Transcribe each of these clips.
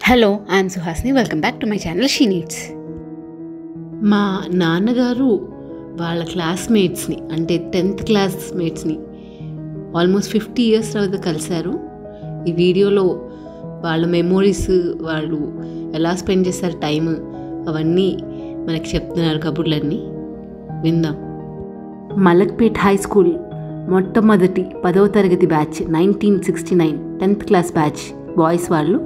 Hello I'm Suhasini welcome back to my channel she needs మా నాన్నగారు వాళ్ళ క్లాస్మేట్స్ని అంటే టెన్త్ క్లాస్మేట్స్ని ఆల్మోస్ట్ ఫిఫ్టీ ఇయర్స్ తర్వాత కలిశారు ఈ వీడియోలో వాళ్ళ మెమోరీస్ వాళ్ళు ఎలా స్పెండ్ చేస్తారు టైం అవన్నీ మనకి చెప్తున్నారు కబుర్లన్నీ విందాం మలక్పేట్ హై స్కూల్ మొట్టమొదటి పదవ తరగతి batch nineteen sixty nine tenth class batch boys వాళ్ళు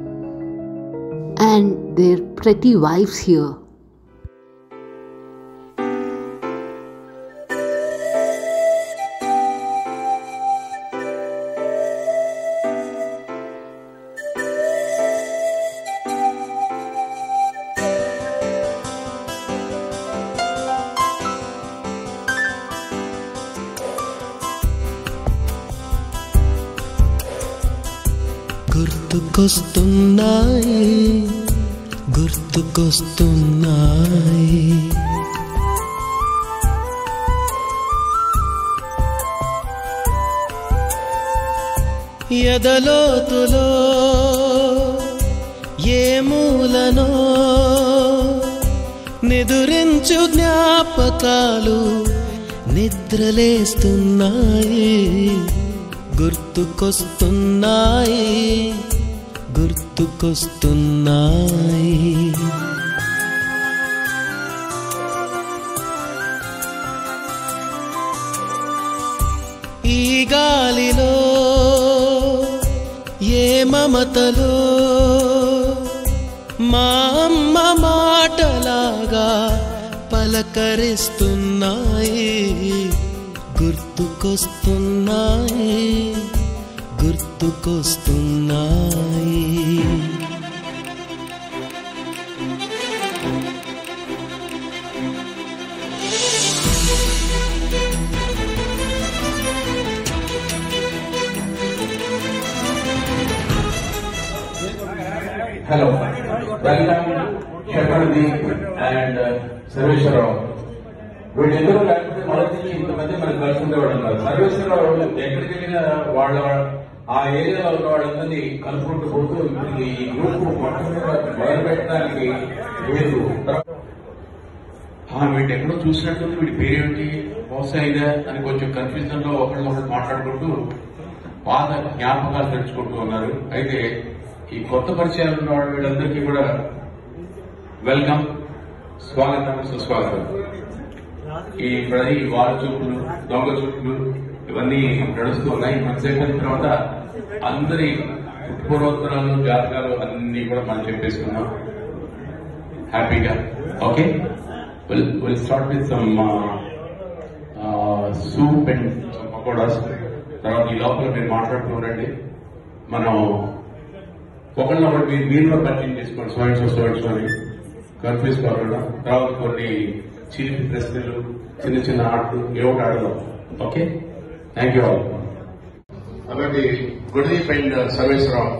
అండ్ దేర్ ప్రతి వైఫ్స్ హియర్ గుర్తుకొస్తున్నాయి గుర్తుకొస్తున్నాయి ఎదలోతులో ఏ మూలనో నిదురించు జ్ఞాపకాలు నిద్రలేస్తున్నాయి గుర్తుకొస్తున్నాయి గుర్తుకొస్తున్నాయి ఈ గాలిలో ఏ మమతలో మా అమ్మ మాటలాగా పలకరిస్తున్నాయి గుర్తుకొస్తున్నాయి గుర్తుకొస్తున్నాయి హలో వెల్కమ్ షెఫర్ది అండ్ సర్వేశ్వరరావు వీళ్ళిద్దరూ లేకపోతే మొదటి నుంచి ఇంతమంది మనకు కలిసి ఉండేవాడు ఉన్నారు సర్వేశ్వరరావు ఎక్కడికి వెళ్ళినా వాళ్ళ ఆ ఏరియాలో ఉన్న వాళ్ళందరినీ కలుపుకుంటూ పోతూ ఇప్పుడు ఈ గ్రూప్ మొట్టమొదటి మొదలు పెట్టడానికి లేదు ఆ, వీడిని ఎక్కడో చూసినట్టుంది వీడి పేరేంటి బహుశా ఇదే అని కొంచెం కన్ఫ్యూజన్ లో ఒకళ్ళు ఒకళ్ళు మాట్లాడుకుంటూ పాత జ్ఞాపకాలు తెచ్చుకుంటూ ఉన్నారు అయితే ఈ కొత్త పరిచయాలు ఉన్న వాళ్ళు వీళ్ళందరికీ కూడా వెల్కమ్ స్వాగతం సుస్వాగతం ఈ ప్రతి వార చూపులు దొంగ చూపులు ఇవన్నీ నడుస్తూ ఉన్నాయి మనసేపు తర్వాత అందరి పూర్వోత్తరాలు జాతకాలు అన్ని కూడా మనం చెప్పేసుకున్నాం హ్యాపీగా okay will will start with some soup and pakodas తర్వాత ఈ లోపల మీరు మాట్లాడుతూ ఉండండి మనం ఒకళ్ళ ఒకటి మీరు మీరు కూడా పరిచయం చేసుకోండి స్వయం స్వయం అని కన్ఫ్యూజ్ కాకుండా తర్వాత కొన్ని చిలిపి ప్రశ్నలు చిన్న చిన్న ఆటలు ఏవో ఆడదాం ఓకే థ్యాంక్ యూ ఆల్ కాబట్టి Gurdeep and Sarveswararao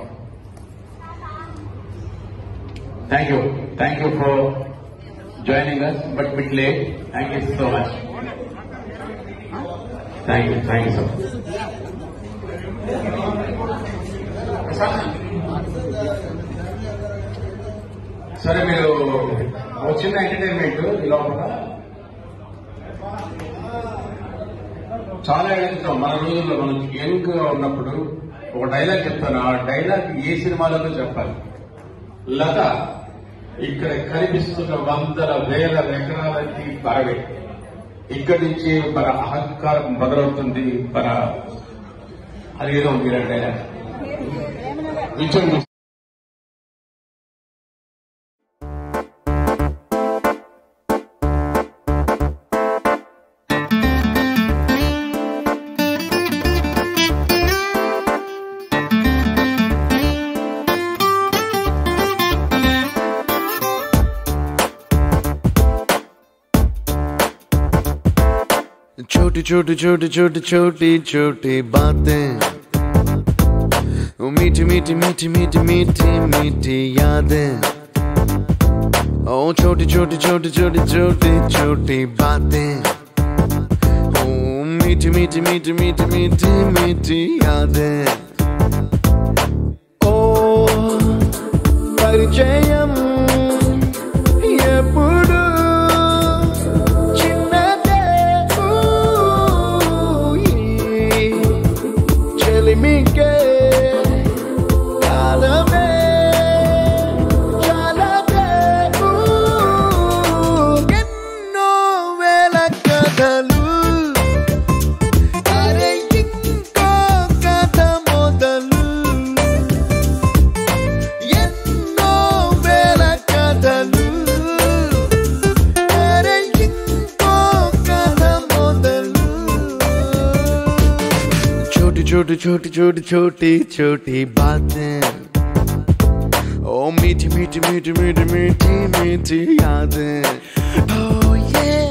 thank you thank you for joining us but bit late thank you so much thank you thank you so much సరే మీరు ఒక చిన్న ఎంటర్టైన్మెంట్ ఈ లోపల చాలా ఏళ్ళ మన రోజుల్లో మనం యంగ్ గా ఉన్నప్పుడు ఒక డైలాగ్ చెప్తాను ఆ డైలాగ్ ఏ సినిమాలలో చెప్పాలి లత ఇక్కడ కనిపిస్తున్న వందల వేల ఎకరాలకి పరవే ఇక్కడి నుంచి మన అహంకారం మొదలవుతుంది మన అదేదో ఉంది ఆ డైలాగ్ విచండి छोटी छोटी छोटी छोटी छोटी छोटी बातें वो मीठी मीठी मीठी मीठी मीठी मीठी यादें ओ छोटी छोटी छोटी छोटी छोटी छोटी बातें ओ मीठी मीठी मीठी मीठी मीठी मीठी यादें ओ పరిచయం ఎప్పుడు చిన్నదే ఊ, ఈ చెలిమికే కాలమే చాలదే ఊ, ఎన్నో వేల కథలు అరే ఇంకో కథ మొదలు ఎన్నో వేల కథలు అరే ఇంకో కథ మొదలు छोटी छोटी छोटी छोटी छोटी छोटी बातें ओ मीठी मीठी मीठी मीठी मीठी मीठी यादें Oh yeah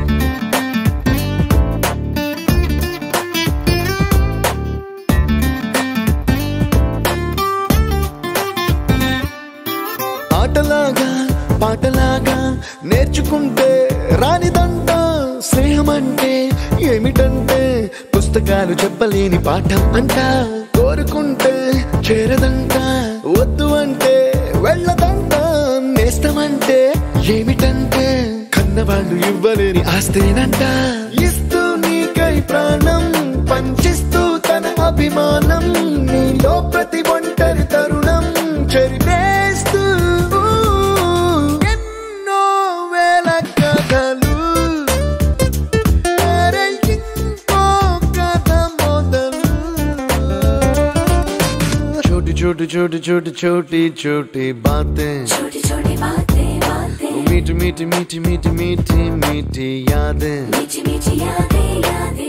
ఆటలాగా పాటలాగా నేర్చుకుంటే రానిదంట స్నేహం అంటే ఏమిటంటే పుస్తకాలు చెప్పలేని పాఠం అంట కోరుకుంటే చేరదంట వద్దు అంటే వెళ్ళదంట నేస్తమంటే ఏమిటంటే కన్నవాళ్ళు ఇవ్వలేని ఆస్తేనంట ఇస్తూ నీకై ప్రాణం పంచిస్తూ తన అభిమానం నీలో ప్రతి ఒంటరి తరుణం చెరిపేస్తూ ఎన్నో వేల కథలు అరే ఇంకో కథ మొదలు छोटी छोटी छोटी छोटी छोटी छोटी बातें छोटी छोटी बातें बातें मीठी मीठी मीठी मीठी मीठी मीठी यादें मीठी मीठी यादें यादें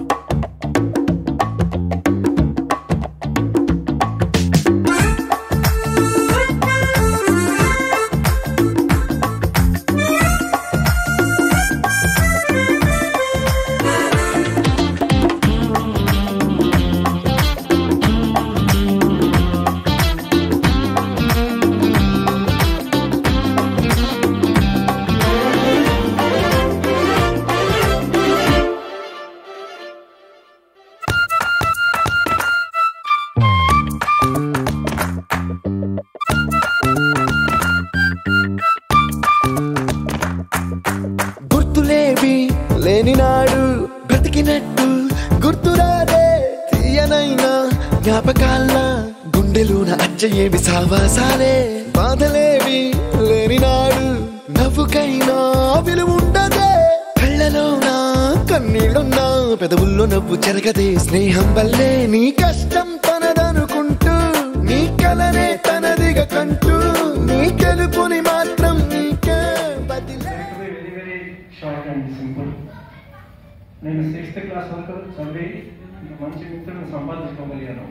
గుర్తులేవి లేని నాడు బ్రతికినట్టు గుర్తురాదే తీయనైనా జ్ఞాపకాల గుండెలోన అచ్చయేవి సావాసాలే బాధలేవి లేని నాడు నవ్వుకైనా విలువుండదే కళ్ళలోనా కన్నీళ్ళున్నా పెదవుల్లో నవ్వు చెరగదే స్నేహం వల్లే నీ కష్టం తనదనుకుంటూ నీ కలనే తనదిగా కంటూ నీ గెలుపుని మాత్రం నీకే బదిలే very very short and simple నేను సిక్స్త్ క్లాస్ వరకు చదివి మంచి మిత్రులను సంపాదించుకోగలిగాను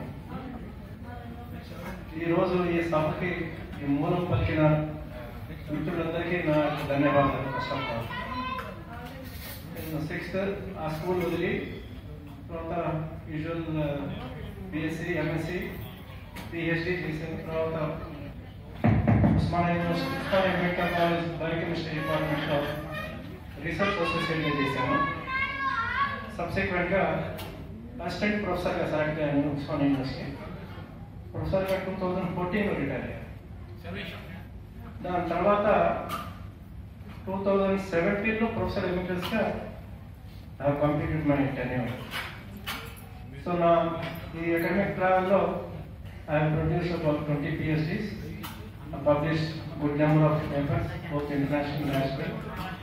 ఈరోజు ఈ సభకి ఈ మూలం పలికిన మిత్రులందరికీ నా ధన్యవాదాలు ఫస్ట్ ఆఫ్ ఆల్ నేను సిక్స్త్ ఆ స్కూల్ వదిలి తర్వాత యూజువల్ బిఎస్సి ఎంఎస్సి పిహెచ్డి చేసిన తర్వాత Osmania university Osmania medical college biochemistry డిపార్ట్మెంట్లో రీసెర్చ్ అసోసియేట్గా చేశాను సబ్సిక్వెంట్గా అసిస్టెంట్ ప్రొఫెసర్గా సెలెక్ట్ అయ్యాను ఉస్మానియా యూనివర్సిటీ ప్రొఫెసర్గా టూ థౌజండ్ ఫోర్టీన్లో రిటైర్ అయ్యాను దాని తర్వాత టూ థౌజండ్ సెవెంటీన్లో ప్రొఫెసర్ ఎమిటర్స్గా I completed my tenure so నా ఈ అకాడమిక్ ట్రావెల్లో I have produced about 20 PhDs, I published good number of papers, both international and national.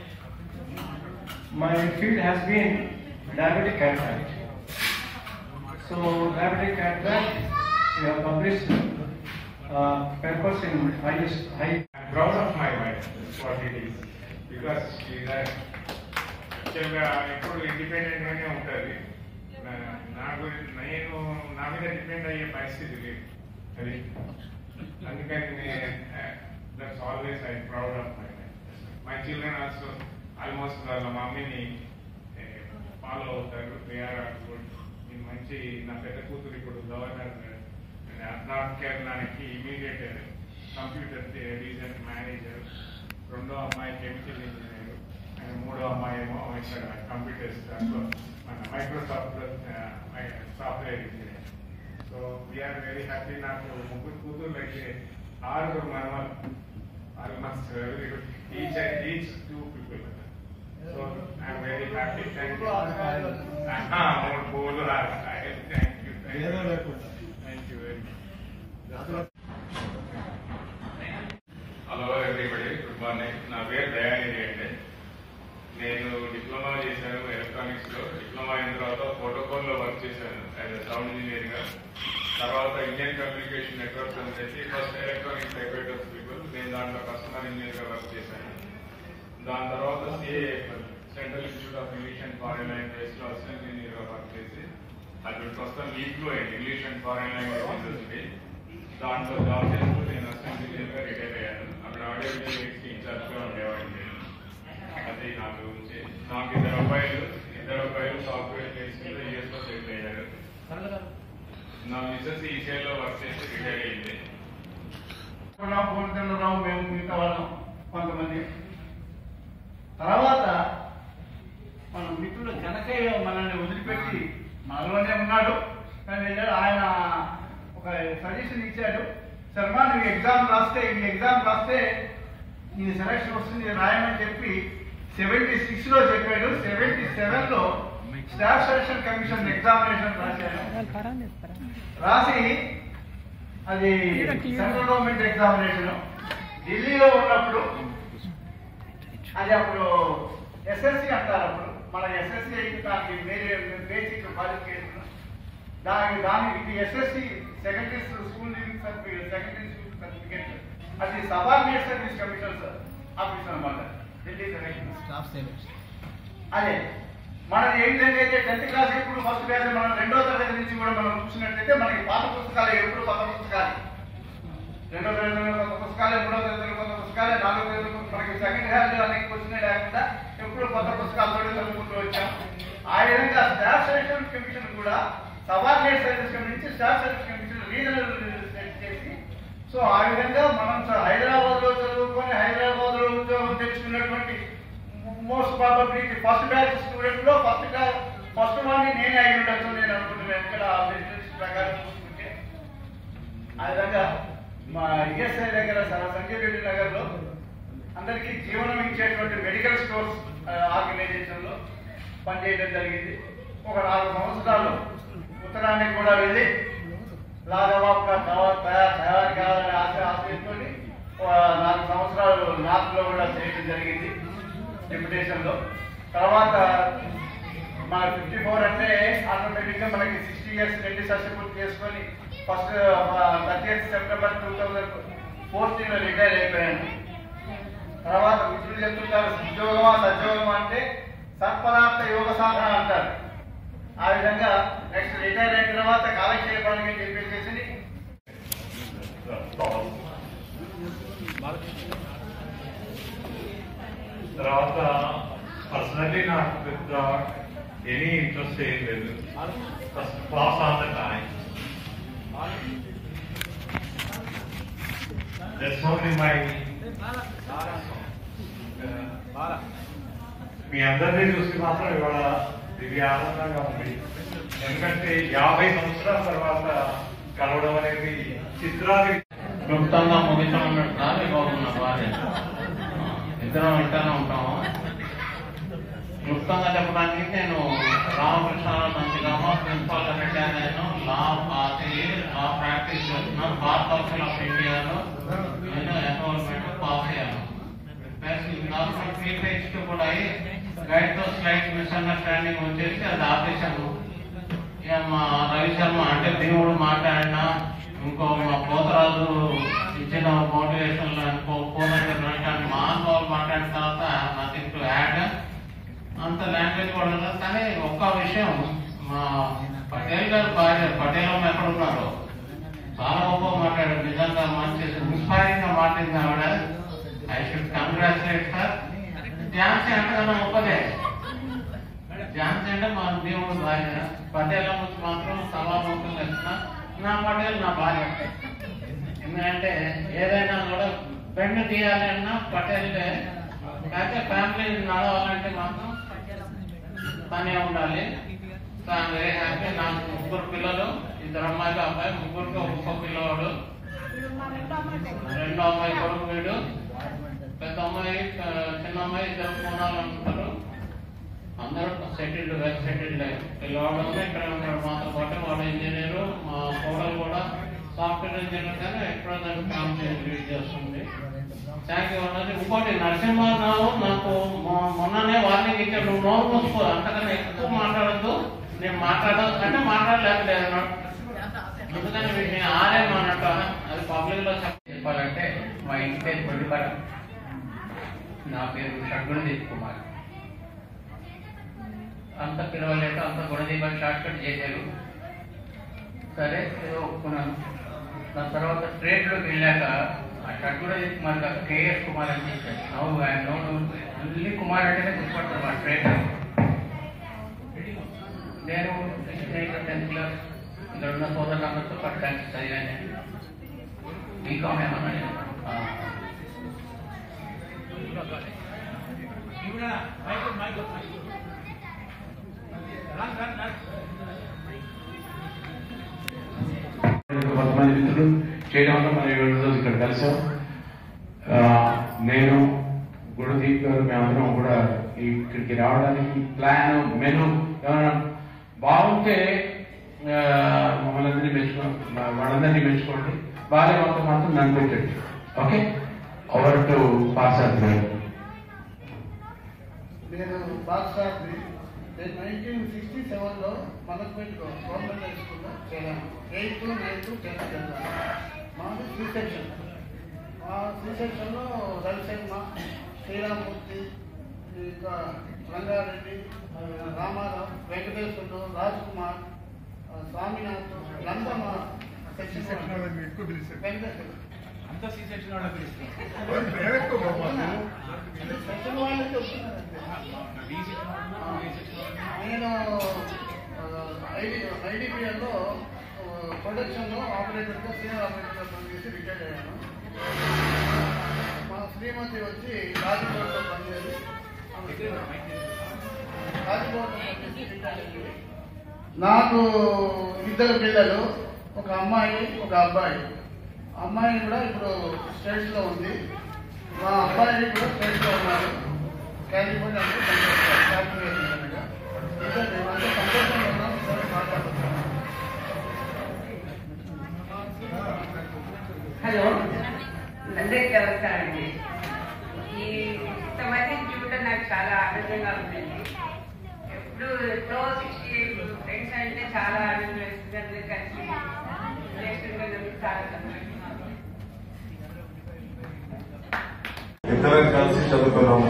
My field has been diabetic cataract. So diabetic cataract, we have published uh, papers in highest high. I'm proud of my wife, that's what it is. Because she is a యాక్చువల్గా ఎప్పుడు independent గానే ఉంటుంది నా- నాకు నేను నా మీద depend అయ్యే పరిస్థితి లేదు అది అందుకని that's always I proud of my my children also almost వాళ్ళ మమ్మీని ఫాలో అవుతారు దే ఆర్ గుడ్ నేను మంచి నా పెద్ద కూతురు ఇప్పుడు గవర్నర్ నార్త్ కేరళకి ఇమీడియట్ కంప్యూటర్ డివిజన్ మేనేజర్ రెండో అమ్మాయి కెమికల్ ఇంజనీర్ అండ్ మూడో అమ్మాయి ఏమో ఇక్కడ కంప్యూటర్స్ దాంట్లో మన Microsoft software engineer so we are very happy నాకు ముగ్గురు కూతుర్లు అయితే ఆరుగురు మనవాళ్ళు ఆరు months very good each each two people so I'm very happy thank you మూడు పూలు thank you thank you very hello everybody good morning నా పేరు దయానిధి అండి నేను డిప్లొమా చేశాను ఎలక్ట్రానిక్స్ లో డిప్లొమా అయిన తర్వాత ప్రోటోకాల్ లో వర్క్ చేశాను యాజ్ అ సౌండ్ ఇంజనీర్ గా తర్వాత ఇండియన్ కమ్యూనికేషన్ నెట్వర్క్ అని చెప్పి ఫస్ట్ ఎలక్ట్రానిక్స్ టైపరేటర్స్ పీపుల్ నేను దాంట్లో కస్టమర్ ఇంజనీర్ గా వర్క్ చేశాను దాని తర్వాత CA central institute of English and foreign language లో అసిస్టెంట్ ఇంజనీర్ గా వర్క్ చేసి అది ప్రస్తుతం లీగ్ లో అయింది English and foreign language university దాంట్లో జాబ్ చేస్తూ నేను అసిస్టెంట్ ఇంజనీర్ గా రిటైర్ అయ్యాను అక్కడ ఆడియో విజువల్స్ ఇన్ఛార్జ్ గా ఉండేవాడిని నేను అది నా గురించి నాకు ఇద్దరు అబ్బాయిలు ఇద్దరు అబ్బాయిలు సాఫ్ట్వేర్ చేసి యూఎస్ లో సెటిల్ అయ్యారు నా మిస్సెస్ ఈసీఐ లో వర్క్ చేసి రిటైర్ అయింది పూర్తిరావు మేము మిగతా వాళ్ళం కొంతమంది తర్వాత మన మిత్రుడు కనకయ్య మనల్ని వదిలిపెట్టి మనలోనే ఉన్నాడు కానీ వెళ్ళాడు ఆయన ఒక సజెషన్ ఇచ్చాడు శర్మ నువ్వు ఎగ్జామ్ రాస్తే ఈ ఎగ్జామ్ రాస్తే నీ సెలక్షన్ వస్తుంది రాయమని చెప్పి సెవెంటీ సిక్స్ లో చెప్పాడు సెవెంటీ సెవెన్ లో స్టాఫ్ సెలక్షన్ కమిషన్ ఎగ్జామినేషన్ రాశాను రాసి అది సెంట్రల్ గవర్నమెంట్ ఎగ్జామినేషన్ ఢిల్లీలో ఉన్నప్పుడు అది అప్పుడు ఎస్ఎస్సి అంటారు అప్పుడు మన ఎస్ఎస్సి అయితే దానికి వేరే బేసిక్ క్వాలిఫికేషన్ దానికి దానికి ఇది SSC secondary school leaving certificate secondary school certificate అది subordinate service commission sir office అనమాట ఢిల్లీ సెలక్షన్ అదే మనది ఏంటంటే టెన్త్ క్లాస్ ఎప్పుడు ఫస్ట్ క్లాస్ మనం రెండో తరగతి నుంచి కూడా మనం చూసినట్లయితే మనకి పాత పుస్తకాలు ఎప్పుడు కొత్త పుస్తకాలు రెండో తరగతి కొత్త పుస్తకాలే మూడో తరగతి కొత్త పుస్తకాలే నాలుగో తరగతి మనకి సెకండ్ హ్యాండ్ అనేక వచ్చినాయి లేకుండా ఎప్పుడు కొత్త పుస్తకాలతో చదువుకుంటూ వచ్చాం ఆ విధంగా స్టాఫ్ సెలక్షన్ కమిషన్ కూడా సబార్డినేట్ సర్వీస్ కమిషన్ నుంచి staff selection commission regional set చేసి సో ఆ విధంగా మనం హైదరాబాద్ లో చదువుకొని హైదరాబాద్ లో ఉద్యోగం తెచ్చుకున్నటువంటి most probably first batch student లో ఫస్ట్ క్లాస్ ఫస్ట్ వాడిని నేనే అయి ఉండొచ్చు నేను అనుకుంటున్నాను ఇక్కడ ఆ బిజినెస్ ప్రకారం చూసుకుంటే ఆ విధంగా మా ఈఎస్ఐ దగ్గర సర- సంజయ్ రెడ్డి నగర్ లో అందరికీ జీవనం ఇచ్చేటువంటి మెడికల్ స్టోర్స్ ఆర్గనైజేషన్ లో పనిచేయడం జరిగింది ఒక నాలుగు సంవత్సరాలు ఉత్తరానికి కూడా వెళ్ళి లాగవాపుగా తయారు తయారు కావాలని ఆశ ఆశించుకొని నాలుగు సంవత్సరాలు నార్త్ లో కూడా చేయడం జరిగింది డెప్యుటేషన్ లో తర్వాత మన ఫిఫ్టీ ఫోర్ అంటే ఆటోమేటిక్ గా మనకి సిక్స్టీ ఇయర్స్ రెండు సర్టి పూర్తి చేసుకొని first thirty September two thousand fourteen లో రిటైర్ అయిపోయాను తర్వాత మిత్రులు చెప్తుంటారు ఉద్యోగమా సద్యోగమా అంటే సత్పదార్థ యోగ సాధన అంటారు ఆ విధంగా నెక్స్ట్ రిటైర్ అయిన తర్వాత కాలక్షేపానికి అని చెప్పేసి తర్వాత పర్సనలీ నాకు పెద్ద ఎనీ ఇంట్రెస్ట్ ఏం లేదు first pass on the time that's only my మీ అందరినీ చూసి మాత్రం ఇవాళ ఇది ఆనందంగా ఉంది ఎందుకంటే యాభై సంవత్సరాల తర్వాత కలవడం అనేది చిత్రాలు క్లుప్తంగా ముగించమన్నట్టుగా ఇవాళ ఉన్న భార్య ఇద్దరం ఇంటనే ఉంటాము క్లుప్తంగా చెప్పడానికి నేను రామకృష్ణారావు మంచిగామో ప్రిన్సిపల్ పెట్టా నేను లా పాస్ అయ్యి లా ప్రాక్టీస్ చేస్తున్నాను బార్ కౌన్సిల్ ఆఫ్ ఇండియాలో నేను ఎన్రోల్మెంట్ పాస్ అయ్యాను ప్లస్ గవర్నమెంట్ ఫీల్డ్ కూడా అయ్యి గైడ్ తో స్లైడ్ మిస్అండర్స్టాండింగ్ వచ్చేసి అది ఆపేశాను ఇక మా రవి శర్మ అంటే దేవుడు మాట్లాడినా ఇంకో మా పోతరాజు ఇచ్చిన మోటివేషన్ ఇంకో పూర్ణ మా వాళ్ళు మాట్లాడిన తర్వాత నథింగ్ టు యాడ్ అంత లాంగ్వేజ్ కూడా ఉండదు కానీ ఒక్క విషయం మా పటేల్ గారు భార్య పటేల్ అమ్మ ఎక్కడ ఉన్నారు చాలా గొప్ప మాట్లాడారు నిజంగా మంచి ఇన్స్పైరింగ్ గా మాట్లాడింది ఆవిడ I should congratulate sir Jhansi అంతకన్నా గొప్పదే ఝాన్సీ అంటే మా దేవుడు భార్య పటేల్ అమ్మకి మాత్రం సభాముఖంగా ఇస్తున్నా నా పటేల్ నా భార్య ఎందుకంటే ఏదైనా కూడా పెన్ను తీయాలి అన్నా పటేల్దే అయితే ఫ్యామిలీ నడవాలంటే మాత్రం తనే ఉండాలి తాను వెరీ హ్యాపీ నాకు ముగ్గురు పిల్లలు ఇద్దరు అమ్మాయిలు అబ్బాయి ముగ్గురికి ఒక్కొక్క పిల్లవాడు రెండో అమ్మాయి కొడుకు వీడు పెద్ద అమ్మాయి ఆ, చిన్న అమ్మాయి ఇద్దరు కోణాలు ఉంటారు అందరూ సెటిల్డ్ వెల్ సెటిల్డ్ పిల్లవాడు ఉంది ఇక్కడ ఉన్నాడు మాతో పాటు వాడు ఇంజనీర్ మా కోడలు కూడా సాఫ్ట్వేర్ ఇంజనీర్ కానీ ఎక్కడో దాన్ని ఫ్యామిలీ లీడ్ చేస్తుంది థ్యాంక్ యూ అన్నది ఇంకోటి నరసింహారావు నాకు మొ- మొన్ననే వార్నింగ్ ఇచ్చాడు నువ్వు నోరు మూసుకో అంతకన్నా ఎక్కువ మాట్లాడద్దు నేను మాట్లాడదు అంటే మాట్లాడలేదు అన్నాడు అందుకని వీటిని ఆరేం అన్నట్టు అది పబ్లిక్ లో చెప్పాలంటే మా ఇంటి పేరు పొడిపర నా పేరు షడ్గుణదీప్ కుమార్ అంత పిలవలేక అంత గుణదీపాన్ని షార్ట్ కట్ చేశారు సరే ఏదో ఒప్పుకున్నాను దాని తర్వాత ట్రేడ్లోకి వెళ్ళాక ఆ షడ్గుణదీప్ కుమార్ కాక కేఎస్ కుమార్ అని చెప్పారు నవ్వు ఆయన నోడు మళ్ళీ కుమార్ అంటేనే గుర్తుపడతారు మా ట్రేడ్ నేను టెన్త్ క్లాస్ ఇక్కడ ఉన్న సోదరులందరితో పట్టడానికి చదివాను బీకామ్ ఏమన్నా నేను ఆ, కొంతమంది మిత్రులు చేయడం వల్ల మనం ఈ రోజు ఇక్కడ కలిసాం ఆ, నేను గుణదీప్ గారు మేమందరం కూడా ఇక్కడికి రావడానికి ప్లాన్ మెను ఏమైనా బాగుంటే ఆ, మమ్మల్ని అందరినీ మెచ్చుకో వాళ్ళందరినీ మెచ్చుకోండి బాగా మాత్రం మాత్రం నన్ను పెట్టండి ఓకే ఓవర్ టు పాస్ అవుతుంది నేను బాక్సార్ది నేను నైన్టీన్ సిక్స్టీ సెవెన్లో మదర్పేట గవర్నమెంట్ హై స్కూల్లో చేరాను ఎయిత్ నైన్త్ టెన్త్ చదివాను మాది సి సెక్షన్ మా సి సెక్షన్లో రవిశర్మ శ్రీరామూర్తి ఇంకా రంగారెడ్డి ఆ, రామారావు వెంకటేశ్వరుడు రాజ్ కుమార్ ఆ, స్వామినాథ్ లంబ మా సెక్షన్ వెంకటేశ్వరుడు అంతా సి సెక్షన్ వాళ్ళకి తెలుస్తుంది సెక్షన్ వాళ్ళకి వస్తున్నారండి బి సెక్షన్ వాళ్ళు ఏ సెక్షన్ వాళ్ళు నేను ఐడి ఐడిపిఎల్లో ప్రొడక్షన్లో ఆపరేటర్గా సీనియర్ ఆపరేటర్గా పనిచేసి రిటైర్ అయ్యాను మా శ్రీమతి వచ్చి రాజభవన్లో పనిచేసి రాజభవన్లో పనిచేసి రిటైర్ అయ్యింది నాకు ఇద్దరు పిల్లలు ఒక అమ్మాయి ఒక అబ్బాయి అమ్మాయి కూడా ఇప్పుడు స్టేట్స్లో ఉంది మా అబ్బాయి కూడా స్టేట్స్లో ఉన్నారు కాలిఫోర్నియా అంటే పనిచేస్తారు సాఫ్ట్వేర్ ఇంజనీర్గా ఇంకా మేమంతా సంతోషంగా ఉన్నాం సార్ మాట్లాడుతున్నాం హలో అందరికీ నమస్కారం అండి ఈ ఇంతమంది చూడటం నాకు చాలా ఆనందంగా ఉందండి ఎప్పుడు ఎప్పుడో సిక్స్టీ ఎయిట్ ఫ్రెండ్స్ అంటే చాలా ఆనందం వేస్తుంది అందరూ కలిసి రిలేషన్గా ఉన్నందుకు చాలా సంతోషంగా ఉంది ఇద్దరం కలిసి చదువుకున్నాము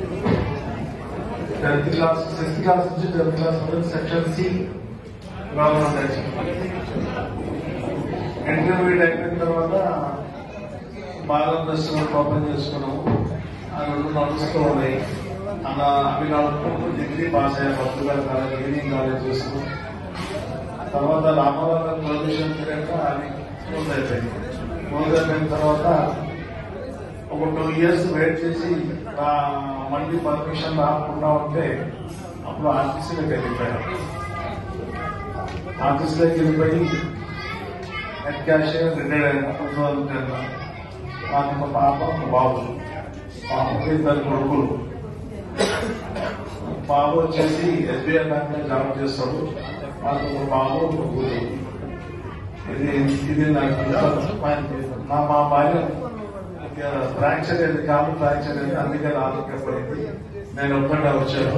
టెన్త్ క్లాస్ సిక్స్త్ క్లాస్ నుంచి టెన్త్ క్లాస్ వరకు section C government high school intermediate అయిపోయిన తర్వాత భారత్ రెస్టారెంట్ ఓపెన్ చేసుకున్నాము ఆ రెండు నడుస్తూ ఉన్నాయి అలా అవి నడుపుకుంటూ డిగ్రీ పాస్ అయ్యా పర్టికులర్ కాలేజ్ ఈవినింగ్ కాలేజ్ చేసుకున్నాం తర్వాత రామారావు గారి పర్మిషన్ తిరగక అది క్లోజ్ అయిపోయింది క్లోజ్ అయిపోయిన తర్వాత ఒక టూ ఇయర్స్ వెయిట్ చేసి ఆ మళ్ళీ పర్మిషన్ రాకుండా ఉంటే అప్పుడు ఆర్టీసీలోకి వెళ్ళిపోయాను ఆర్టీసీలోకి వెళ్ళిపోయి హెడ్ క్యాషియర్ రిటైర్ అయిన టూ థౌసండ్ టెన్ మాకు ఒక పాప ఒక బాబు పాపకి ఇద్దరు కొడుకులు బాబు వచ్చేసి ఎస్బీఐ బ్యాంక్ లో జాబ్ చేస్తాడు మాకు ఒక బాబు ఒక కూతురు ఇది ఇది నాకు నా మా భార్య ఫ్రాక్చర్ అయింది కాలు ఫ్రాక్చర్ అయింది అందుకే ఆరోగ్యపడింది నేను ఒక్కడే వచ్చాను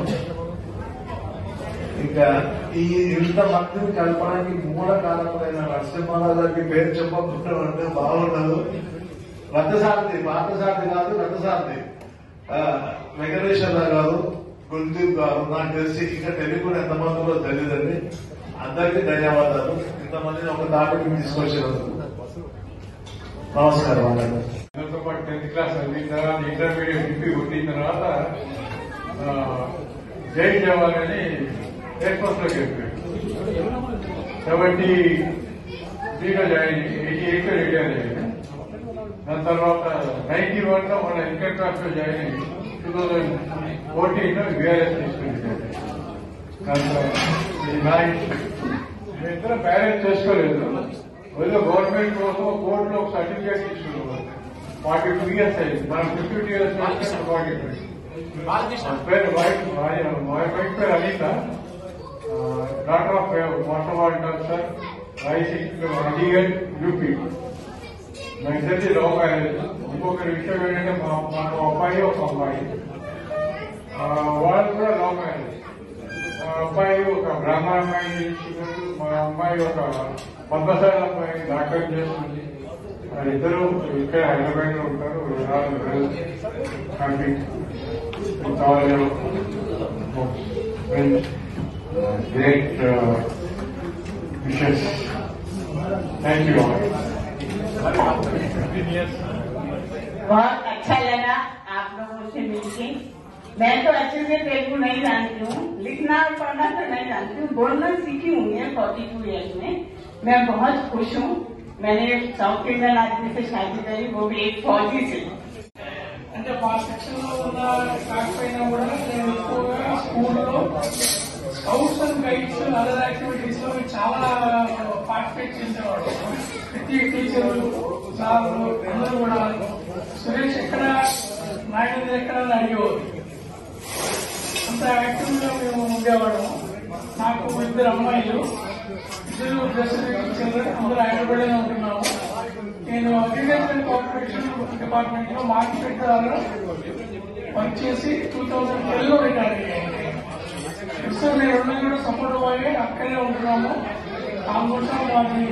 ఇంకా ఈ ఇంత మందిని కలపడానికి మూల కారకులైన నరసింహారావు గారికి పేరు చెప్పకుండా అంటే బాగుండదు రథసారథి పార్థసారథి కాదు రథసారథి ఆ, వెంకటేశ్వరరావు గారు కుల్దీప్ గారు నాకు తెలిసి ఇంకా తెలియకుండా ఎంతమందిలో తెలియదండి అందరికీ ధన్యవాదాలు ఇంతమందిని ఒక దాటికి తీసుకొచ్చినందుకు నమస్కారం అందరికీ దాంతో పాటు టెన్త్ క్లాస్ అయిన తర్వాత ఇంటర్మీడియట్ డిగ్రీ కొట్టిన తర్వాత జై జవాన్ అని ఎయిర్ ఫోర్స్ లోకి వెళ్ళిపోయాడు సెవెంటీ త్రీలో జాయిన్ ఎయిటీ ఎయిట్ లో రిటైర్ అయ్యాను దాని తర్వాత నైన్టీ వన్ లో మన ఇన్కమ్ ట్యాక్స్ లో జాయిన్ అయ్యి టూ థౌజండ్ ఫోర్టీన్ లో విఆర్ఎస్ తీసుకుని దాంతో ఇది నా ఇష్టం. మేమిద్దరం మ్యారేజ్ చేసుకోలేదు ఏదో గవర్నమెంట్ కోసం కోర్టులో ఒక సర్టిఫికేట్ ఇచ్చుకున్నాం ఫార్టీ టూ ఇయర్స్ అయింది మనం fifty two years forty two పేరు వైఫ్ వైఫ్ పేరు Anitha doctor of motion water sir YC DL UP మా ఇద్దరిది లవ్ మ్యారేజ్ ఇంకొక విషయం ఏంటంటే మా మా అబ్బాయి ఒక అమ్మాయి ఆ, వాళ్ళు కూడా లవ్ మ్యారేజ్ మా అబ్బాయి ఒక బ్రాహ్మణ అమ్మాయి చేసుకున్నాడు. మా అమ్మాయి ఒక పద్మశాల అమ్మాయి డాక్టర్ చేస్తుంది వాళ్ళిద్దరూ ఇక్కడ హైదరాబాద్ లో ఉంటారు happy great wishes thank you बहुत अच्छा लगा आप लोगों से मिलके मैं तो अच्छे से तेलुगु नहीं जानती हूँ लिखना और पढ़ना तो नहीं जानती हूँ बोलना सीखी हूँ ये फोर्टी टू ईयर्स में मैं बहुत खुश हूँ मैंने साउथ इंडियन आदमी से शादी करी वो भी एक फौजी से అంటే మా సెక్షన్ లో ఉన్న కాకపోయినా కూడా నేను ఎక్కువగా స్కూల్లో scouts and guides other activities లో చాలా పార్టిసిపేట్ చేసేవాడు ప్రతి టీచర్లు సార్లు అందరూ కూడా సురేష్ ఎక్కడ నాయుడు ఎక్కడ అని అడిగేవారు అంత యాక్టివ్ గా మేము ఉండేవాళ్ళము నాకు ఇద్దరు అమ్మాయిలు ఇద్దరు డ్రెస్ టీచర్లు అందరూ హైదరాబాద్లోనే ఉంటున్నాము నేను అగ్రికల్చర్ కార్పొరేషన్ డిపార్ట్మెంట్ లో మార్కెట్ ద్వారా వర్క్ చేసి టూ థౌజండ్ ట్వెల్వ్ లో రిటైర్ అయ్యాను సో మేము రెండు కూడా సపోర్ట్ అయ్యి అక్కడే ఉంటున్నాము ఆల్మోస్ట్ మాది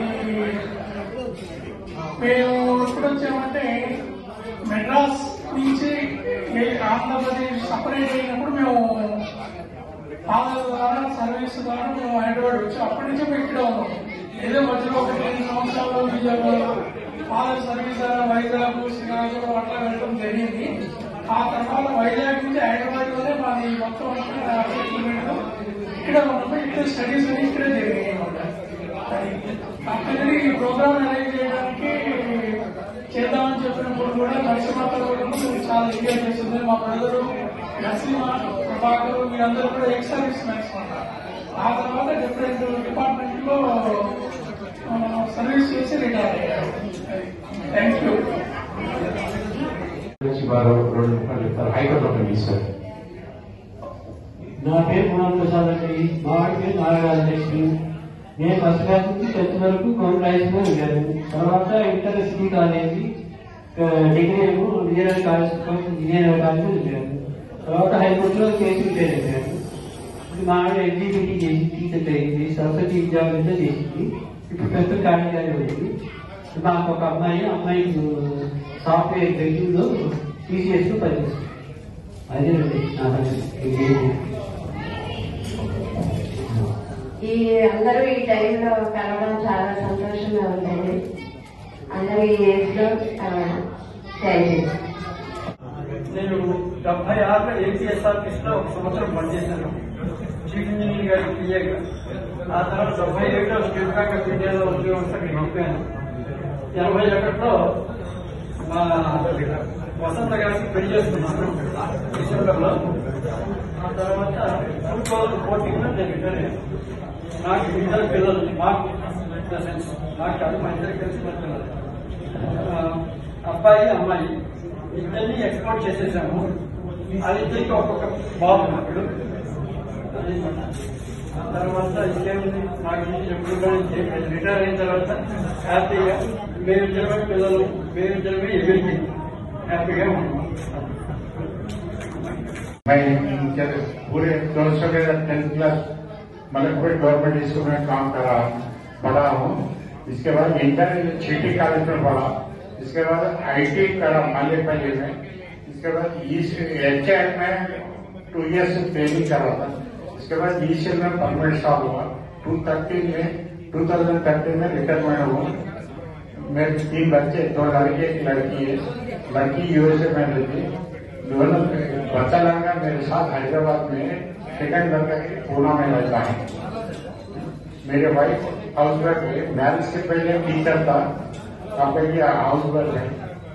మేము ఎప్పుడు వచ్చామంటే మెడ్రాస్ నుంచి ఏ- ఆంధ్రప్రదేశ్ సపరేట్ అయినప్పుడు మేము ఫాదర్ ద్వారా సర్వీస్ ద్వారా మేము హైదరాబాద్ వచ్చి అప్పటి నుంచి మేము ఇక్కడే ఉన్నాం ఏదో మధ్యలో ఒక రెండు సంవత్సరాలు విజయవాడ ఫాదర్ సర్వీస్ ద్వారా వైజాగ్ శ్రీకాకుళం అట్లా వెళ్ళడం జరిగింది ఆ తర్వాత వైజాగ్ నుంచి హైదరాబాద్ లోనే మాది మొత్తం అంతా సెటిల్మెంట్ ఇక్కడే ఉన్నాము ఇక్కడ స్టడీస్ అన్ని ఇక్కడే జరిగాయి అన్నమాట యాక్చువల్లీ ఈ ప్రోగ్రామ్ అరేంజ్ చేయడానికి చేద్దామని చెప్పినప్పుడు కూడా నరసింహత కూడా మేము చాలా ఎంజాయ్ చేస్తుంది మా బ్రదరు నరసింహ ప్రభాకర్ వీరందరూ కూడా ఎక్స్ సర్వీస్ మ్యాన్స్ ఆ తర్వాత డిఫరెంట్ డిపార్ట్మెంట్ లో ఆ, సర్వీస్ చేసి రిటైర్ అయ్యారు థ్యాంక్ యూ నుంచి వారు రెండు రూపాయలు చెప్తారు హైకోర్టు ఒకటి ఇస్తారు నా పేరు కుమార్ ప్రసాద్ అండి మా వాడి పేరు నాగరాజ లక్ష్మి నేను ఫస్ట్ క్లాస్ నుంచి టెన్త్ వరకు కాంప్లైన్స్ లో వెళ్ళాను తర్వాత ఇంటర్ సిటీ కాలేజీ ఆ, డిగ్రీ ఏమో ఇంజనీరింగ్ కాలేజ్ ఇంజనీరింగ్ కాలేజ్ వెళ్ళాను తర్వాత హైకోర్టులో కేసు రిటైర్ అయ్యాను ఇప్పుడు మా ఆవిడ ఎగ్జిక్యూటివ్ చేసి టీచర్ అయింది సరస్వతి విద్యాలయంలో చేసింది ఇప్పుడు ప్రస్తుతం ఖాళీగానే ఉంది మాకు ఒక అమ్మాయి అమ్మాయి సాఫ్ట్వేర్ ఎగ్జిక్యూటివ్ లో టీసీఎస్ లో పనిచేస్తుంది అదేనండి నా పని. ఇంకేంటి? ఈ అందరూ ఈ టైంలో కలవడం చాలా సంతోషంగా ఉంటుంది అందరూ ఈ ఏజ్ లో కలవడం థ్యాంక్ యూ నేను డెబ్బై ఆరులో ఏపీఎస్ఆర్టీస్ లో ఒక సంవత్సరం పనిచేశాను చీఫ్ ఇంజనీర్ గారి పిఏగా ఆ తర్వాత డెబ్బై ఏడులో స్టేట్ బ్యాంక్ ఆఫ్ ఇండియాలో ఉద్యోగస్తులకు వెళ్ళిపోయాను ఎనభై ఒకటిలో మా వసంత గారికి పెళ్లి చేసుకున్నాను డిసెంబర్ లో ఆ తర్వాత టూ థౌజండ్ ఫోర్టీన్ లో నేను రిటైర్ అయ్యాను నాకు ఇద్దరు పిల్లలు మాకు in the sense, నాకు కాదు మా ఇద్దరు కలిసి మా పిల్లలు ఆ, అబ్బాయి అమ్మాయి ఇద్దరిని ఎక్స్పోర్ట్ చేసేసాము వాళ్ళిద్దరికి ఒక్కొక్క బాబు ఇప్పుడు అదనమాట. ఆ తర్వాత ఇంకేముంది నాకు ఎప్పుడు కూడా ఇంకేం లేదు. రిటైర్ అయిన తర్వాత హ్యాపీగా మేమిద్దరమే పిల్లలు మేమిద్దరమే ఎదురికి హ్యాపీగా ఉన్నాం मैं क्या- पूरे दो सौ के tenth class Malakpur government school में काम करा पढ़ा हूँ इसके बाद इंटर सिटी कॉलेज में पढ़ा इसके बाद आईटी करा मालेपल्ली में इसके बाद एच में टू इयर्स ट्रेनिंग करा था इसके बाद ईसीएल में परमानेंट स्टॉप हुआ टू थर्टीन में टू थाउजेंड थर्टीन में रिटायरमेंट हुआ मेरे तीन बच्चे दो लड़के एक लड़की है लड़की यूएसए में रहती है दोनों बच्चा लड़का मेरे साथ हैदराबाद में सेकंड लड़का के पूना में रहता है मेरे वाइफ हाउस वाइफ है मैरिज से पहले टीचर था अब ये हाउस वाइफ है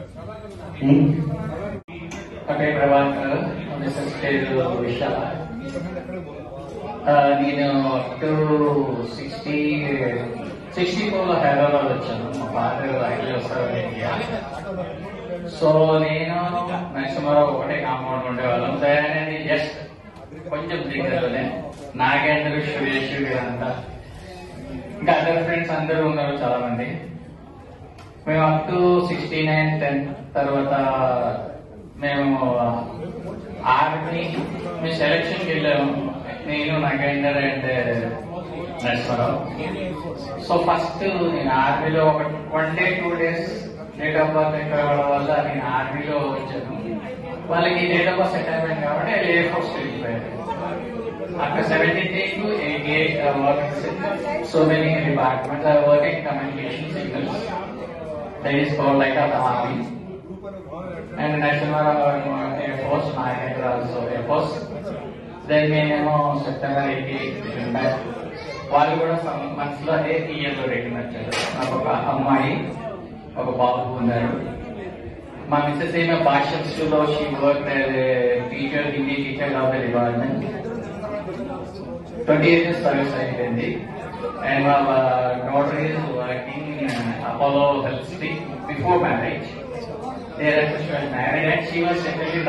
పటే ప్రభాకర్ మిస్సెస్ పేరు విశాల ఆ, నేను up to sixty sixty four లో హైదరాబాద్ వచ్చాను మా ఫాదర్ రైలు వస్తారు ఇండియా సో నేను నరసింహారావు ఒకటే కాంపౌండ్ ఉండేవాళ్ళం దయానంది జస్ట్ కొంచెం దగ్గరలోనే నాగేంద్ర సురేష్ వీరంతా ఇంకా అదర్ ఫ్రెండ్స్ అందరూ ఉన్నారు చాలా మంది మేము up to sixty nine tenth తర్వాత మేము ఆర్మీ మేము సెలక్షన్కి వెళ్ళాము నేను Nagender and Narasimha Rao so first నేను ఆర్మీలో ఒక one day two days date of birth ఎక్కడ వల్ల నేను ఆర్మీలో వచ్చాను వాళ్ళకి డేట్ ఆఫ్ బర్త్ సెట్ అయిపోయింది కాబట్టి వాళ్ళు ఎయిర్ ఫోర్స్ వెళ్ళిపోయారు After 17 days to engage uh, work with so many departments, I work in communication signals. That is called like a army. And National uh, Air Force, my head also Air Force. Then మేము September eighty వాళ్ళు కూడా మంత్స్లో అదే ఇయర్లో return వచ్చారు నాకు ఒక అమ్మాయి ఒక బాబు ఉన్నారు మా మిస్సెస్ ఏమో భాషన్స్ లో she work teacher Hindi teacher of the department twenty years service అయిపోయింది అండ్ మా daughter is working in Apollo health street before marriage marriage and she was settle in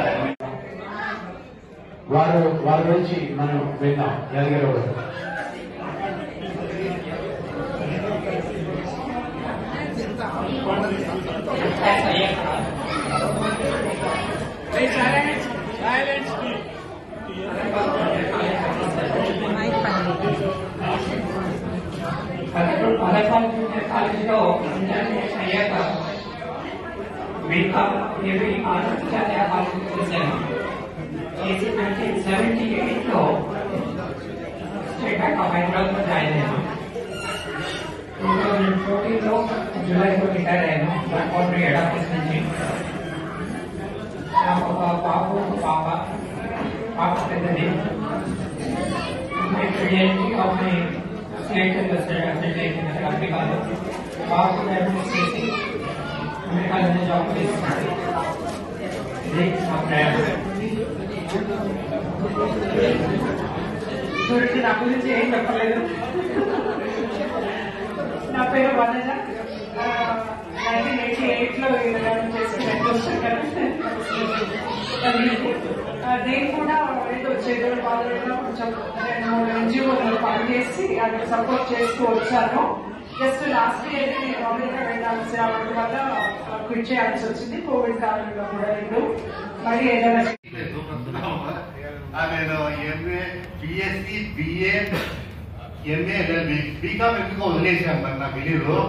వారు వారి నుంచి మనం విన్నాం ఎదగరు పథకాలు చూసే కాలేజీలో ఇంటర్మీడియట్ అయ్యాక బీకామ్ ఏవి ఆర్టిఫిషియల్ కాలేజీ చేశాను చేసి నైన్టీన్ సెవెంటీ ఎయిట్లో స్టేట్ బ్యాంక్ ఆఫ్ హైదరాబాద్లో జాయిన్ అయ్యాను టూ థౌజండ్ ఫోర్టీన్లో జూలైలో రిటైర్ అయ్యాను బ్యాంక్ హెడ్ ఆఫీస్ నుంచి నాకు ఒక బాబు ఒక పాప పాప పెద్దది అమ్మాయి పెళ్లి అయింది అమ్మాయి స్టేట్ సెటిల్ అయిపోయింది అమెరికాలో బాబు డయాబెటీస్ చేసి అమెరికాలోనే జాబ్ చేస్తున్నాడు ఇది మా ప్రయాణం చూడండి నా గురించి ఏం చెప్పలేదు నా పేరు వనజ నైన్టీన్ ఎయిటీ ఎయిట్ లో విధానం చేసి నేను కూడా ఏదో చేతుల బాధలో కొంచెం రెండు మూడు ఎన్జిఓలు పనిచేసి అక్కడ సపోర్ట్ చేస్తూ వచ్చాను జస్ట్ లాస్ట్ ఇయర్ నేను అమెరికా వెళ్ళాల్సి రావడం వల్ల క్విట్ చేయాల్సి వచ్చింది కోవిడ్ కాలంలో కూడా రెండు మరి ఏదైనా నేను MA BSc BA MA BCom ఎందుకో వదిలేశాను మరి నాకు తెలియదు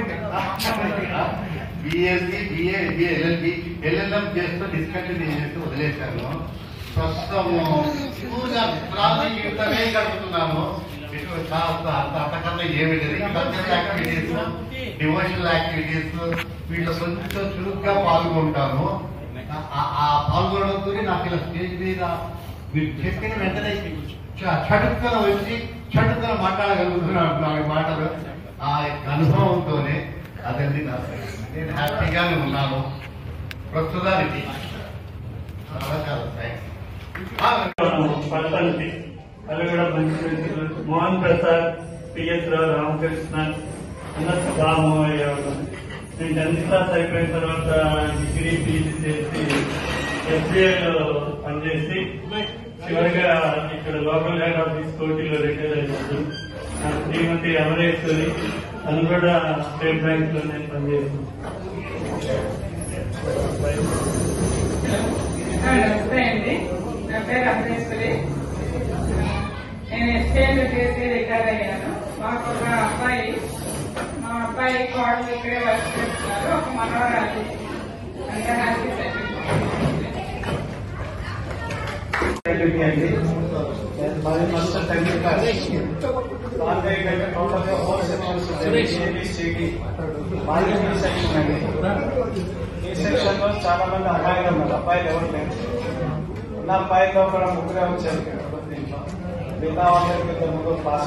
BSc BA MA LLB LLM చేస్తూ డిస్కంటిన్యూ చేస్తూ వదిలేశాను ప్రస్తుతం పూర్తిగా విశ్రాంతి జీవితమే గడుపుతున్నాను ఇటు కాస్త అంత అంతకన్నా ఏమి లేదు కల్చరల్ యాక్టివిటీస్ డివోషనల్ యాక్టివిటీస్ వీటిలో కొంచెం చురుగ్గా పాల్గొంటాను ఆ- ఆ పాల్గొనడంతో నాకు ఇలా స్టేజ్ మీద మీరు చెప్పిన వెంటనే చ- చటుక్కున వచ్చి చటుక్కున మాట్లాడగలుగుతున్నాను నాలుగు మాటలు ఆ యొక్క అనుభవంతోనే అదండి నా సంగతి. నేను హ్యాపీగానే ఉన్నాను ప్రస్తుతానికి చాలా చాలా థ్యాంక్స్ పర్సన్కి అది కూడా మంచి వ్యక్తులు మోహన్ ప్రసాద్ పిఎస్ రావు రామకృష్ణ అన్నట్టు రామోయ్య నేను టెన్త్ క్లాస్ అయిపోయిన తర్వాత డిగ్రీ పీజీ చేసి ఎస్బీఐలో పనిచేసి చివరిగా ఇక్కడ లోకల్ హెడ్ ఆఫీస్ కోటిలో రిటైర్ అయ్యాడు నా శ్రీమతి అమరేశ్వరి తను కూడా స్టేట్ బ్యాంక్ లోనే పనిచేసింది నమస్తే అండి నా పేరు అమరేశ్వరి నేను ఎస్కేఎల్ చేసి రిటైర్ అయ్యాను మాకు ఒక అబ్బాయి మా అబ్బాయి కోడలు ఇక్కడే వర్క్ చేస్తున్నారు ఒక మనవరాలి అంటే హ్యాపీ అండి మరి ఫస్ట్ టెన్త్ క్లాస్ నాలుగైదు గంటల టోటల్గా ఫోర్ సెక్షన్స్ ఏబిసిడి మాది ఈ సెక్షన్ అండి ఈ సెక్షన్ లో చాలా మంది అమ్మాయిలు ఉన్నారు అబ్బాయిలు ఎవరు లేరు ఉన్న అబ్బాయిల్లో కూడా ముగ్గురే వచ్చారు దీంట్లో మిగతా వాళ్ళకి ఇద్దరు ముగ్గురు పాస్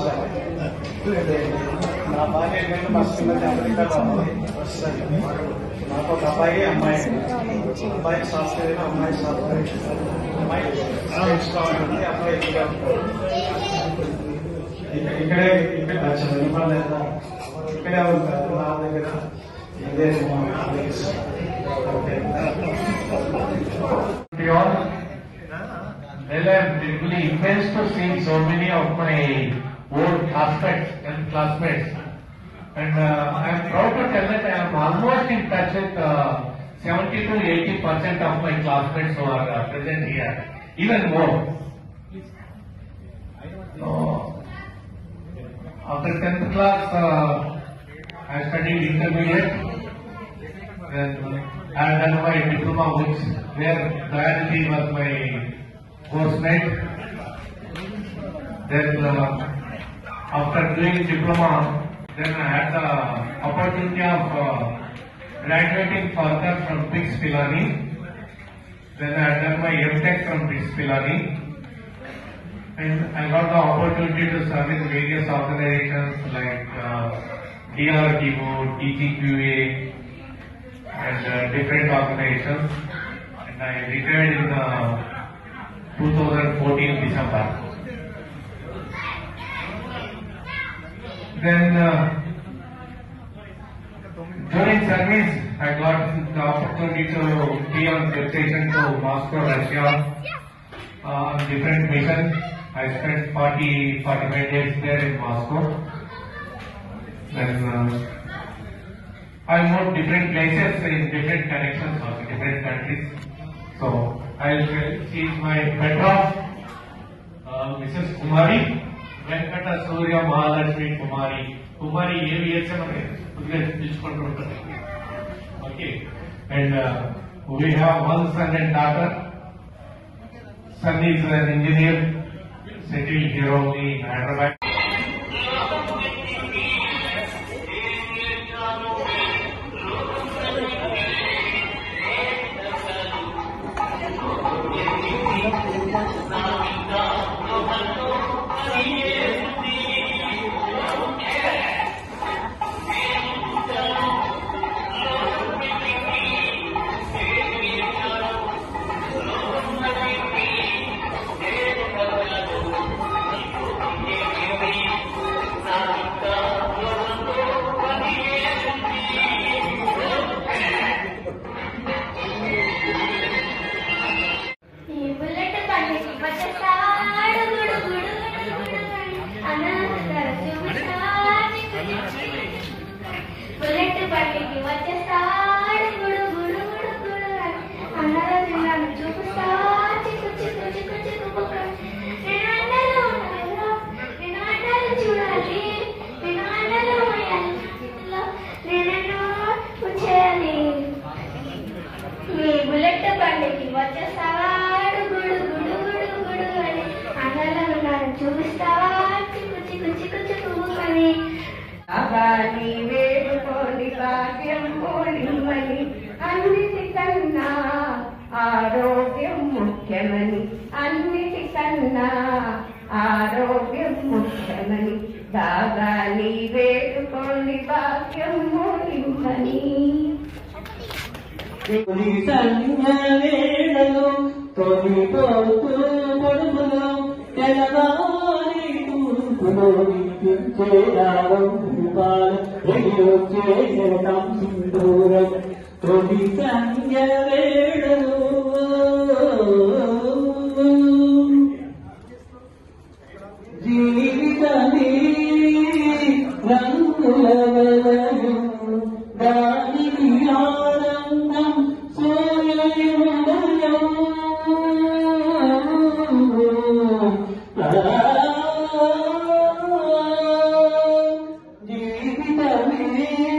నా భార్య ఏంటంటే ఫస్ట్ ఉన్నది అమెరికాలో ఉంది వస్తుంది నాకు ఒక అబ్బాయి అమ్మాయి అబ్బాయి సాఫ్ట్వేర్ అమ్మాయి సాఫ్ట్వేర్ అమ్మాయి స్టేట్స్ లో ఉంటుంది అబ్బాయి ఇక్కడ ఉంటాడు. ఇక్కడ- ఇక్కడే ఇక్కడ చదువుకోలేదా ఇక్కడే ఉంటారు నా దగ్గర ఇదే We all, well, I'm really impressed to see so many of my old classmates and classmates. And uh, I'm proud to tell that I am almost in touch with uh, 70 to 80 percent of my classmates who are uh, present here, even more. So, after 10th class, uh, I studied intermediate. Then I had done my diploma, which where Dayalji was my course mate. Then uh, after doing diploma, then I had the opportunity of uh, graduating further from BIX Pilani. Then I had done my MTech from BIX Pilani. And I got the opportunity to serve in various organizations like uh, DRDO, DGQA, and uh, different organizations. And I retired in uh, 2014 December. Then uh, during service, I got the opportunity to be on deputation to Moscow, Russia, uh, on different missions. I spent 40, 45 days there in Moscow. Then uh, I moved different places in different connections of different countries. So I'll tell, she is my better uh, Mrs. Kumari, Venkata Surya Mahalakshmi Kumari. Kumari AVS అని కొద్దిగా పిలుచుకుంటూ ఉంటారు okay and we have one son and daughter son is an engineer settle here only in Hyderabad ఈ bullet బండికి వచ్చేస్తాడు గుడు గుడు గుడు అనంతర చూస్తాడు బుల్లెట్ బండికి వచ్చేస్తాడు గుడు గుడు గుడు గుడు అన్నర జిల్లాను చూపిస్తా చిక్కు చిక్కు చిక్కు చిక్కు బుక్క నేను అండలు ఉన్నాయో నేను అండలు చూడాలి నేను అండలు ఉన్నాయో నేనెన్నో చేయాలి నీ బుల్లెట్ బండికి వచ్చేస్తావాడు గుడు గుడు గుడు గుడు అని అన్నలను నన్ను చూపిస్తావా చిక్కు చిక్కు చిక్కు చిక్కు అని అగాని వేడుకోని భాగ్యం పోలిమని అన్నిటికన్నా ఆరోగ్యం ముఖ్యమని అన్నిటికన్నా ఆరోగ్యం ముఖ్యమని దాగాని వేడుకోని భాగ్యం పోలిమని తొలి సంధ్యవేళలో తొలి పోతూ పొడుపులో తెల్లవారి తూర్పులో వినిపించే రాగం దీపాల వెలియొచ్చే జగతం సింధూరం తొలి సంధ్యవేళలో జీవితమే రంగుల వలయం దానికి ఆనందం సూర్యోదయం జీవితమే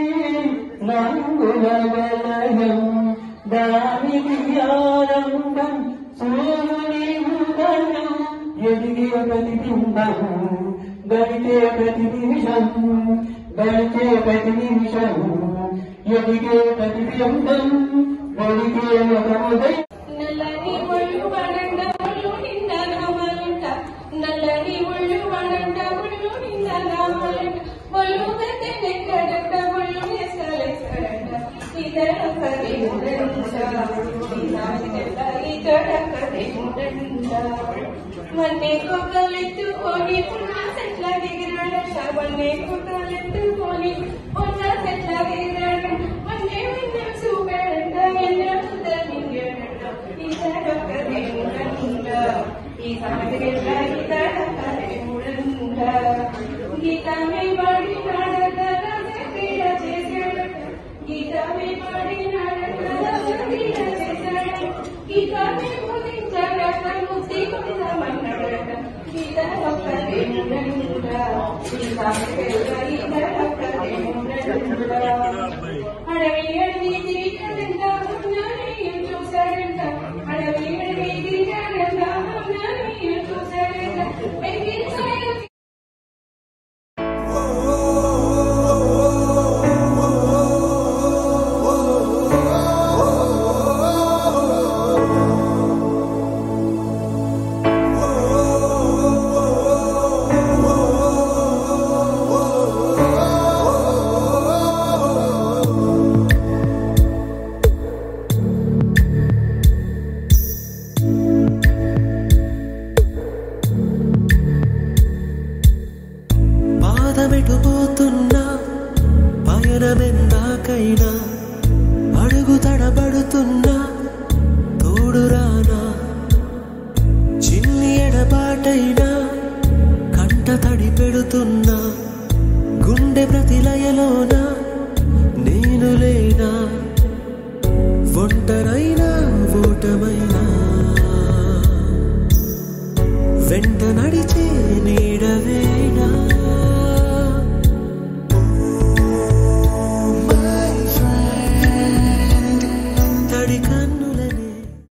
రంగుల వలయం దానికి ఆనందం సూర్యుని ఉదయం ఎదిగే ప్రతిబింబం గడిచే ప్రతి నిమిషం గడిచే ప్రతి నిమిషం ఎదిగే ప్రతిబింబం గడిచే ఒక ఉదయం నల్లని ఒళ్ళు వడండ ఒళ్ళు నింద నామలంట నల్లని ఒళ్ళు వడండ ఒళ్ళు నింద నామలంట ఒళ్ళు పెద్ద నెక్కడంట ఒళ్ళు నెసలెసడంట ఇతర కదే ముడంట ఇలాంటిదంట ఇతర కదే ముడంట మన్నే కొక్కలెత్తుకొని పున్నా సెట్ల దిగినాడు శవన్నే కుట్రలెత్తుకొని ఉన్న చెట్ల దిగినాడు మన్నే విన్న చూపాడంట ఎన్నో మింగాడంట ఈ సడొక్క దేవుడంట ఈ సమతికెట్ల ఈ సడొక్క దేవుడంట గీతమే పాడినాడట క్రీడ చేశాడట గీతమే పాడినాడట క్రీడ చేశాడట గీతమే బోధించాడట ముక్తి పొందమన్నాడట గీత ఒక్క దేవుడంట ఈ సమతికెట్ల ఈ సడొక్క దేవుడంట అడవి అడవి తిరిగాడంట నానయ్య చూశాడంట అడవి అడవి తిరిగాడంట నానయ్య చూశాడంట వెంకటేశ్వర పాదమెటుపోతున్నా పయనమెందాకైనా అడుగు తడబడుతున్నా తోడురానా చిన్ని ఎడబాటైనా కంట తడి పెడుతున్నా గుండె ప్రతిలయలోన నేను లేనా ఒంటరైనా ఓటమైనా వెంట నడిచే నీడవేనా